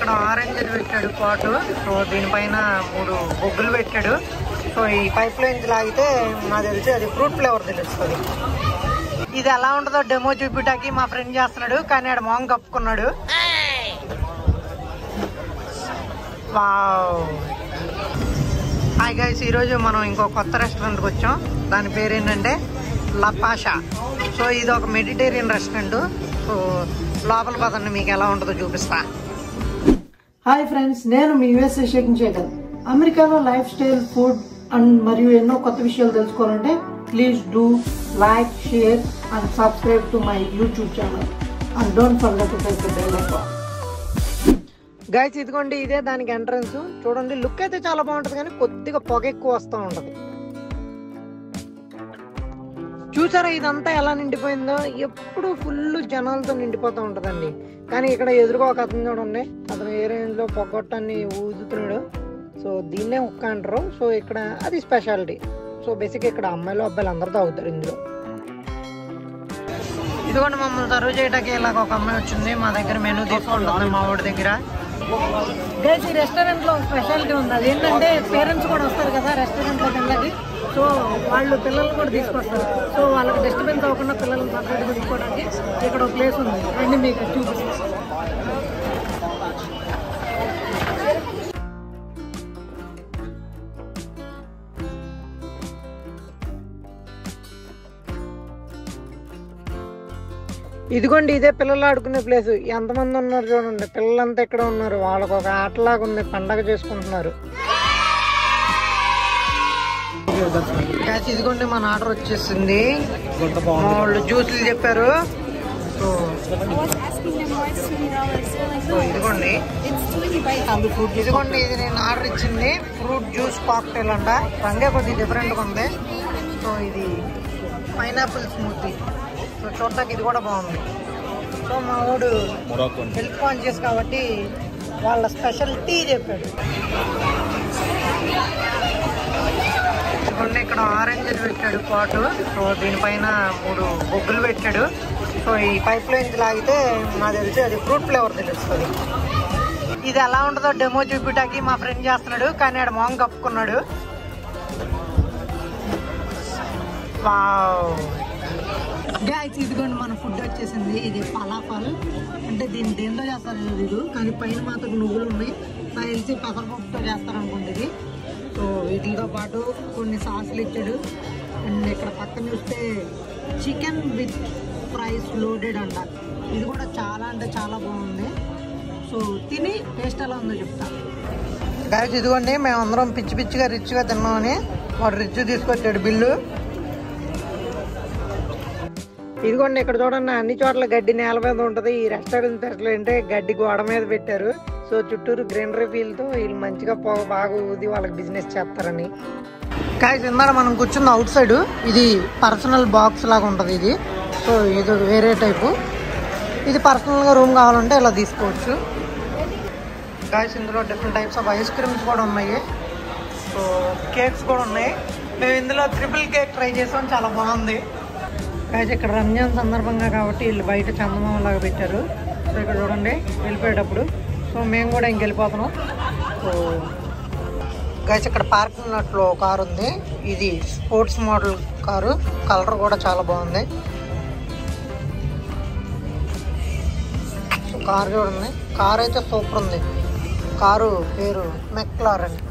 ఇక్కడ ఆరెంజ్ అది పెట్టాడు పాటు సో దీనిపైన మూడు బొగ్గులు పెట్టాడు సో ఈ పైప్ లైన్ లాగితే నాకు తెలిసి అది ఫ్రూట్ ఫ్లేవర్ తెలుస్తుంది ఇది ఎలా ఉంటుందో డెమో చూపిటాకి మా ఫ్రెండ్ చేస్తున్నాడు కానీ ఆడ మొహం కప్పుకున్నాడు వావ్ హాయ్ గైస్ ఈరోజు మనం ఇంకో కొత్త రెస్టారెంట్కి వచ్చాం దాని పేరు ఏంటంటే లపాషా సో ఇది ఒక మెడిటేరియన్ రెస్టారెంట్ సో లోపల పదండి మీకు ఎలా ఉంటుందో చూపిస్తా హాయ్ ఫ్రెండ్స్ నేను మీ యుఎస్ఏ షేకింగ్ శేఖర్ అమెరికాలో లైఫ్ స్టైల్ ఫుడ్ అండ్ మరియు ఎన్నో కొత్త విషయాలు తెలుసుకోవాలంటే please do like share and subscribe to my YouTube channel and don't forget to press the bell icon guys ఇదిగోండి ఇదే దానికి ఎంట్రన్స్ చూడండి లుక్ అయితే చాలా బాగుంటది కానీ కొద్దిగా పొగ ఎక్కువ వస్తూ ఉంటది చూసారా ఇదంతా ఎలా నిండిపోయిందో ఎప్పుడు ఫుల్ జనాలతో నిండిపోతూ ఉంటదండి కానీ ఇక్కడ ఎదురుగా ఒక అతను చూడండి అతను ఏ రేంజ్ లో పొగొట్టాన్ని ఊదుతున్నాడు సో దీన్నే ఒక్క అంటారు సో ఇక్కడ అది స్పెషాలిటీ సో బేసిక్ ఇక్కడ అమ్మాయిలు అబ్బాయిలు అందరూ తాగుతారు ఇందులో ఇదిగోండి మమ్మల్ని సర్వ్ చేయడానికి ఇలాగ ఒక అమ్మాయి వచ్చింది మా దగ్గర మెనూ తీసుకుంటుంది మా ఊడి దగ్గర గైస్ ఈ రెస్టారెంట్ లో స్పెషాలిటీ ఉంది అది ఏంటంటే పేరెంట్స్ కూడా వస్తారు కదా రెస్టారెంట్ లో తినడానికి సో వాళ్ళు పిల్లలు కూడా తీసుకొస్తారు సో వాళ్ళకి డిస్టర్బెన్స్ అవ్వకుండా పిల్లల్ని సపరేట్ గా తీసుకోవడానికి ఇక్కడ ఒక ప్లేస్ ఉంది రండి మీకు చూపిస్తాను ఇదిగోండి ఇదే పిల్లలు ఆడుకునే ప్లేస్ ఎంతమంది ఉన్నారు చూడండి పిల్లలంతా ఇక్కడ ఉన్నారు వాళ్ళకి ఒక ఆటలాగా ఉంది పండగ చేసుకుంటున్నారు Guys, ఇదిగోండి మన ఆర్డర్ వచ్చేసింది మా వాళ్ళు జ్యూసులు చెప్పారు సో సో ఇదిగోండి ఇదిగోండి ఇది నేను ఆర్డర్ ఇచ్చింది ఫ్రూట్ జ్యూస్ కాక్టైల్ అంట రంగే కొద్దిగా డిఫరెంట్గా ఉంది సో ఇది పైనాపిల్ స్మూతీ సో చూడటానికి ఇది కూడా బాగుంది సో మా వాడు హెల్త్ కాన్షియస్ కాబట్టి వాళ్ళ స్పెషల్ టీ చెప్పాడు ఇదిగోండి ఇక్కడ ఆరెంజ్ అది పెట్టాడు పాటు సో దీనిపైన మూడు బొగ్గులు పెట్టాడు సో ఈ పైప్ లైన్ లాగితే నాకు తెలిసి అది ఫ్రూట్ ఫ్లేవర్ తెలుస్తుంది ఇది ఎలా ఉంటుందో డెమో చూపిటాకి మా ఫ్రెండ్ చేస్తున్నాడు కానీ ఆడ మొహం కప్పుకున్నాడు వావ్ గాయస్ ఇదిగోండి మన ఫుడ్ వచ్చేసింది ఇది పలాఫల్ అంటే దీన్ని దేంతో చేస్తారో తెలీదు కానీ పైన మాత్రం నువ్వులు ఉన్నాయి నాకు తెలిసి పెసరపప్పుతో చేస్తారు అనుకోండి ఇది సో వీటితో పాటు కొన్ని సాసులు ఇచ్చాడు అండ్ ఇక్కడ పక్కన చూస్తే చికెన్ విత్ ఫ్రైస్ లోడెడ్ అంట ఇది కూడా చాలా అంటే చాలా బాగుంది సో తిని టేస్ట్ ఎలా ఉందో చెప్తా గాయస్ ఇదిగోండి మేమందరం పిచ్చి పిచ్చిగా రిచ్గా తిన్నామని వాడు రిచ్ తీసుకొచ్చాడు బిల్లు ఇదిగోండి ఇక్కడ చూడండి అన్ని చోట్ల గడ్డి నేల మీద ఉంటది ఈ రెస్టారెంట్ స్పెషల్ అంటే గడ్డి గోడ మీద పెట్టారు సో చుట్టూరు గ్రీనరీ ఫీల్ తో వీళ్ళు మంచిగా పొగ బాగా ఊది వాళ్ళకి బిజినెస్ చేస్తారని కాయస్ ఇందాక మనం కూర్చున్న అవుట్ సైడ్ ఇది పర్సనల్ బాక్స్ లాగా ఉంటది ఇది సో ఇది వేరే టైపు ఇది పర్సనల్ గా రూమ్ కావాలంటే ఇలా తీసుకోవచ్చు కాయస్ ఇందులో different types of ice creams కూడా ఉన్నాయి సో కేక్స్ కూడా ఉన్నాయి మేము ఇందులో ట్రిపుల్ కేక్ ట్రై చేసాం చాలా బాగుంది అయితే ఇక్కడ రంజాన్ సందర్భంగా కాబట్టి వీళ్ళు బయట చందమామ లాగా పెట్టారు సో ఇక్కడ చూడండి వెళ్ళిపోయేటప్పుడు సో మేము కూడా ఇంక వెళ్ళిపోతున్నాం సో గైస్ ఇక్కడ పార్కింగ్ నట్లో కారు ఉంది ఇది స్పోర్ట్స్ మోడల్ కారు కలర్ కూడా చాలా బాగుంది సో కారు చూడండి కారు అయితే సూపర్ ఉంది కారు పేరు మెక్లార్ అని